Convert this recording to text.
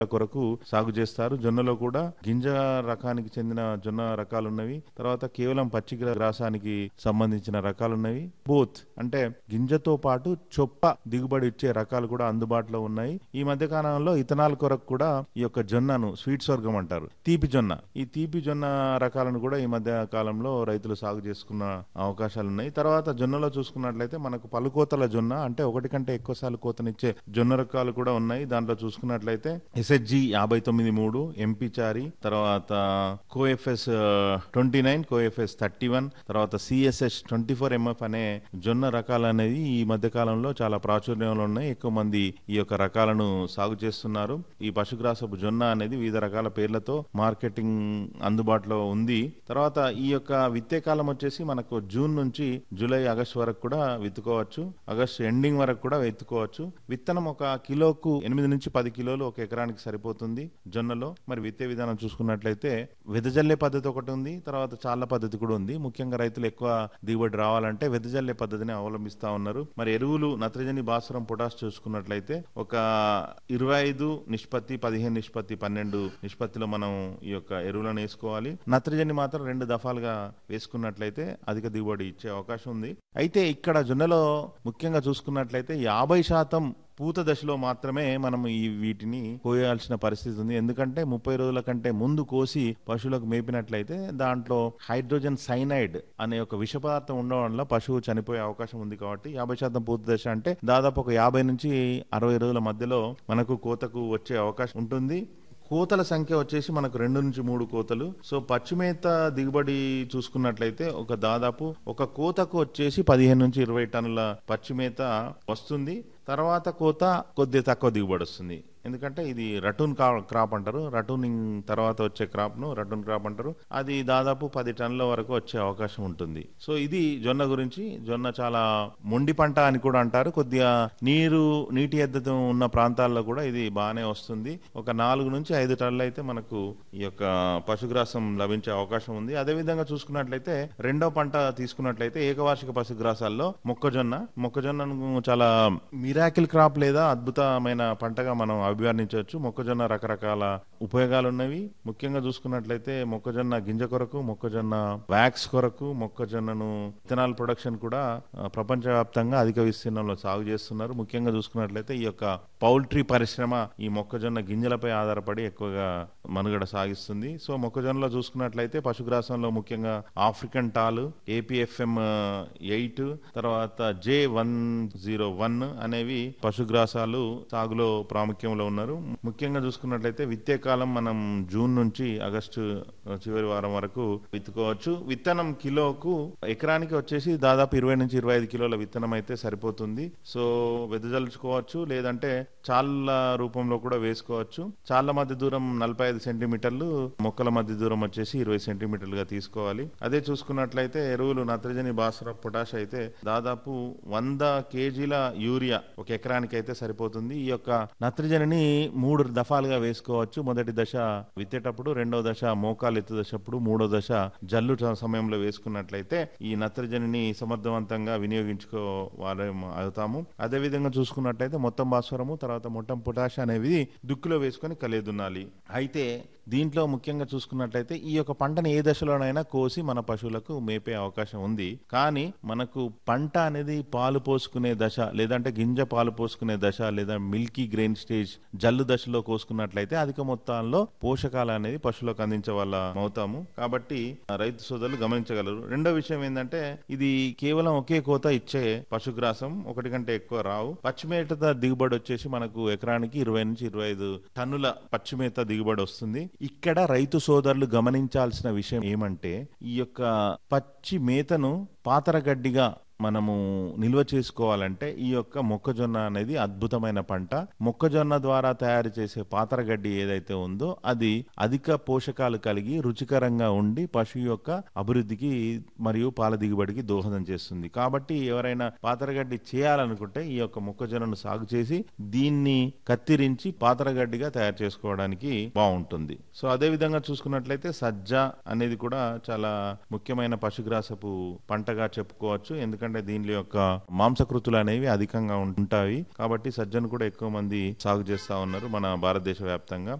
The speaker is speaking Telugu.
కొరకు సాగు చేస్తారు జొన్నలో కూడా గింజ రకానికి చెందిన జొన్న రకాలు ఉన్నవి తర్వాత కేవలం పచ్చి గ్రాసానికి సంబంధించిన రకాలు ఉన్నవి బోత్ అంటే గింజతో పాటు చొప్ప దిగుబడి ఇచ్చే రకాలు కూడా అందుబాటులో ఉన్నాయి ఈ మధ్య కాలంలో ఇథనాల్ కొరకు కూడా ఈ యొక్క జొన్నను స్వీట్ స్వర్గం అంటారు తీపి జొన్న ఈ తీపి జొన్న రకాలను కూడా ఈ మధ్య కాలంలో రైతులు సాగు చేసుకున్న అవకాశాలు ఉన్నాయి తర్వాత జొన్నలో చూసుకున్నట్లయితే మనకు పలుకోతల జొన్న అంటే ఒకటి కంటే ఎక్కువ సార్లు కోతనిచ్చే జొన్న రకాలు కూడా ఉన్నాయి దాంట్లో చూసుకున్నట్లయితే ఎస్హెచ్జి యాభై తొమ్మిది మూడు ఎంపీ చారి తర్వాత CoFS twenty nine CoFS thirty one తర్వాత సిఎస్ఎస్ ట్వంటీ ఫోర్ ఎంఎఫ్ అనే జొన్న రకాలు అనేది ఈ మధ్య కాలంలో చాలా ప్రాచుర్యంలో ఉన్నాయి ఎక్కువ మంది ఈ యొక్క రకాలను సాగు చేస్తున్నారు ఈ పశుగ్రాసపు జొన్న అనేది వివిధ రకాల పేర్లతో మార్కెటింగ్ అందుబాటులో ఉంది తర్వాత ఈ యొక్క విత్తే కాలం వచ్చేసి మనకు జూన్ నుంచి జూలై ఆగస్ట్ వరకు కూడా విత్తుకోవచ్చు ఆగస్ట్ ఎండింగ్ వరకు కూడా విత్తుకోవచ్చు విత్తనం ఒక కిలోకు ఎనిమిది నుంచి పది కిలోలు ఒక ఎకరానికి సరిపోతుంది జొన్నలో మరి విత్తే విధానం చూసుకున్నట్లయితే వెదజల్లే పద్ధతి ఒకటి ఉంది తర్వాత చాల పద్ధతి కూడా ఉంది ముఖ్యంగా రైతులు ఎక్కువ దిగుబడి రావాలంటే వెదజల్లే పద్ధతిని అవలంబిస్తా ఉన్నారు మరి ఎరువులు నత్రజని భాస్వరం పొటాష్ చూసుకున్నట్లయితే ఒక ఇరవై ఐదు నిష్పత్తి పదిహేను నిష్పత్తి పన్నెండు నిష్పత్తిలో మనం ఈ యొక్క ఎరువులను వేసుకోవాలి నత్రజని మాత్రం రెండు దఫాలుగా వేసుకున్నట్లయితే అధిక దిగుబడి ఇచ్చే అవకాశం ఉంది అయితే ఇక్కడ జొన్నలో ముఖ్యంగా చూసుకున్నట్లయితే యాభై శాతం పూత దశలో మాత్రమే మనం ఈ వీటిని కోయాల్సిన పరిస్థితి ఉంది ఎందుకంటే ముప్పై రోజుల కంటే ముందు కోసి పశువులకు మేపినట్లయితే దాంట్లో హైడ్రోజన్ సైనైడ్ అనే ఒక విష పదార్థం ఉండడం వల్ల పశువు చనిపోయే అవకాశం ఉంది కాబట్టి యాభై శాతం పూత దశ అంటే దాదాపు ఒక యాభై నుంచి అరవై రోజుల మధ్యలో మనకు కోతకు వచ్చే అవకాశం ఉంటుంది కోతల సంఖ్య వచ్చేసి మనకు రెండు నుంచి మూడు కోతలు సో పచ్చిమేత దిగుబడి చూసుకున్నట్లయితే ఒక దాదాపు ఒక కోతకు వచ్చేసి పదిహేను నుంచి ఇరవై టన్నుల పచ్చిమేత వస్తుంది తర్వాత కోత కొద్దిగా తక్కువ దిగుబడి వస్తుంది ఎందుకంటే ఇది రటూన్ క్రాప్ అంటారు రటూనింగ్ తర్వాత వచ్చే క్రాప్ ను రటూన్ క్రాప్ అంటారు అది దాదాపు పది టన్నుల వరకు వచ్చే అవకాశం ఉంటుంది సో ఇది జొన్న గురించి జొన్న చాలా మొండి పంట అని కూడా అంటారు కొద్దిగా నీరు నీటి ఎద్దతం ఉన్న ప్రాంతాల్లో కూడా ఇది బాగానే వస్తుంది ఒక నాలుగు నుంచి ఐదు టన్నులు అయితే మనకు ఈ యొక్క పశుగ్రాసం లభించే అవకాశం ఉంది అదే విధంగా చూసుకున్నట్లయితే రెండో పంట తీసుకున్నట్లయితే ఏకవార్షిక పశుగ్రాసాల్లో మొక్కజొన్న మొక్కజొన్నను చాలా మిరాకిల్ క్రాప్ లేదా అద్భుతమైన పంటగా మనం అభివర్ణించవచ్చు మొక్కజొన్న రకరకాల ఉపయోగాలు ఉన్నవి ముఖ్యంగా చూసుకున్నట్లయితే మొక్కజొన్న గింజ కొరకు మొక్కజొన్న వ్యాక్స్ కొరకు మొక్కజొన్నను ఇథనాల్ ప్రొడక్షన్ కూడా ఆ, ప్రపంచవ్యాప్తంగా అధిక విస్తీర్ణంలో సాగు చేస్తున్నారు ముఖ్యంగా చూసుకున్నట్లయితే ఈ యొక్క పౌల్ట్రీ పరిశ్రమ ఈ మొక్కజొన్న గింజలపై ఆధారపడి ఎక్కువగా మనుగడ సాగిస్తుంది సో మొక్కజొన్నలో చూసుకున్నట్లయితే పశుగ్రాసంలో ముఖ్యంగా ఆఫ్రికన్ టాలు ఏపీఎఫ్ఎం ఎయిట్ తర్వాత జే వన్ జీరో వన్ అనేవి పశుగ్రాసాలు సాగులో ప్రాముఖ్యంలో ఉన్నారు ముఖ్యంగా చూసుకున్నట్లయితే విత్తే కాలం మనం జూన్ నుంచి ఆగస్టు చివరి వారం వరకు విత్తుకోవచ్చు విత్తనం కిలోకు ఎకరానికి వచ్చేసి దాదాపు ఇరవై నుంచి ఇరవై ఐదు కిలోల విత్తనం అయితే సరిపోతుంది సో వెదజల్చుకోవచ్చు లేదంటే చాళ్ళ రూపంలో కూడా వేసుకోవచ్చు చాళ్ళ మధ్య దూరం నలభై ఐదు సెంటీమీటర్లు మొక్కల మధ్య దూరం వచ్చేసి ఇరవై సెంటీమీటర్లుగా తీసుకోవాలి అదే చూసుకున్నట్లయితే ఎరువులు నత్రజని భాస్వర పొటాష్ అయితే దాదాపు వంద కేజీల యూరియా ఒక ఎకరానికి అయితే సరిపోతుంది ఈ యొక్క నత్రజనిని మూడు దఫాలుగా వేసుకోవచ్చు మొదటి దశ విత్తేటప్పుడు రెండో దశ మోకాలు ఎత్తు దశప్పుడు మూడో దశ జల్లు స- సమయంలో వేసుకున్నట్లయితే ఈ నత్రజనిని సమర్థవంతంగా వినియోగించుకోవాలి అవుతాము అదే విధంగా చూసుకున్నట్లయితే మొత్తం భాస్వరము తర్వాత మొత్తం పొటాష్ అనేవి దుక్కులో వేసుకొని కలియదున్నాలి అయితే దీంట్లో ముఖ్యంగా చూసుకున్నట్లయితే ఈ యొక్క పంటను ఏ దశలోనైనా కోసి మన పశువులకు మేపే అవకాశం ఉంది కానీ మనకు పంట అనేది పాలు పోసుకునే దశ లేదంటే గింజ పాలు పోసుకునే దశ లేదా మిల్కీ గ్రెయిన్ స్టేజ్ జల్లు దశలో కోసుకున్నట్లయితే అధిక మొత్తాల్లో పోషకాలు అనేది పశువులకు అందించే వాళ్ళ అవుతాము కాబట్టి ఆ, రైతు సోదరులు గమనించగలరు రెండో విషయం ఏంటంటే ఇది కేవలం ఒకే కోత ఇచ్చే పశుగ్రాసం ఒకటి కంటే ఎక్కువ రావు పచ్చిమేత దిగుబడి వచ్చేసి మనకు ఎకరానికి ఇరవై నుంచి ఇరవై ఐదు టన్నుల పచ్చిమేత దిగుబడి వస్తుంది ఇక్కడ రైతు సోదరులు గమనించాల్సిన విషయం ఏమంటే ఈ యొక్క పచ్చి మేతను పాతరగడ్డిగా మనము నిల్వ చేసుకోవాలంటే ఈ యొక్క మొక్కజొన్న అనేది అద్భుతమైన పంట మొక్కజొన్న ద్వారా తయారు చేసే పాతరగడ్డి ఏదైతే ఉందో అది అధిక పోషకాలు కలిగి రుచికరంగా ఉండి పశువు యొక్క అభివృద్ధికి మరియు పాల దిగుబడికి దోహదం చేస్తుంది కాబట్టి ఎవరైనా పాతరగడ్డి చేయాలనుకుంటే ఈ యొక్క మొక్కజొన్నను సాగు చేసి దీన్ని కత్తిరించి పాతరగడ్డిగా తయారు చేసుకోవడానికి బాగుంటుంది సో అదే విధంగా చూసుకున్నట్లయితే సజ్జ అనేది కూడా చాలా ముఖ్యమైన పశుగ్రాసపు పంటగా చెప్పుకోవచ్చు ఎందుకంటే ఎందుకంటే దీని యొక్క మాంసకృతులు అనేవి అధికంగా ఉంటాయి కాబట్టి సజ్జను కూడా ఎక్కువ మంది సాగు చేస్తా ఉన్నారు మన భారతదేశ వ్యాప్తంగా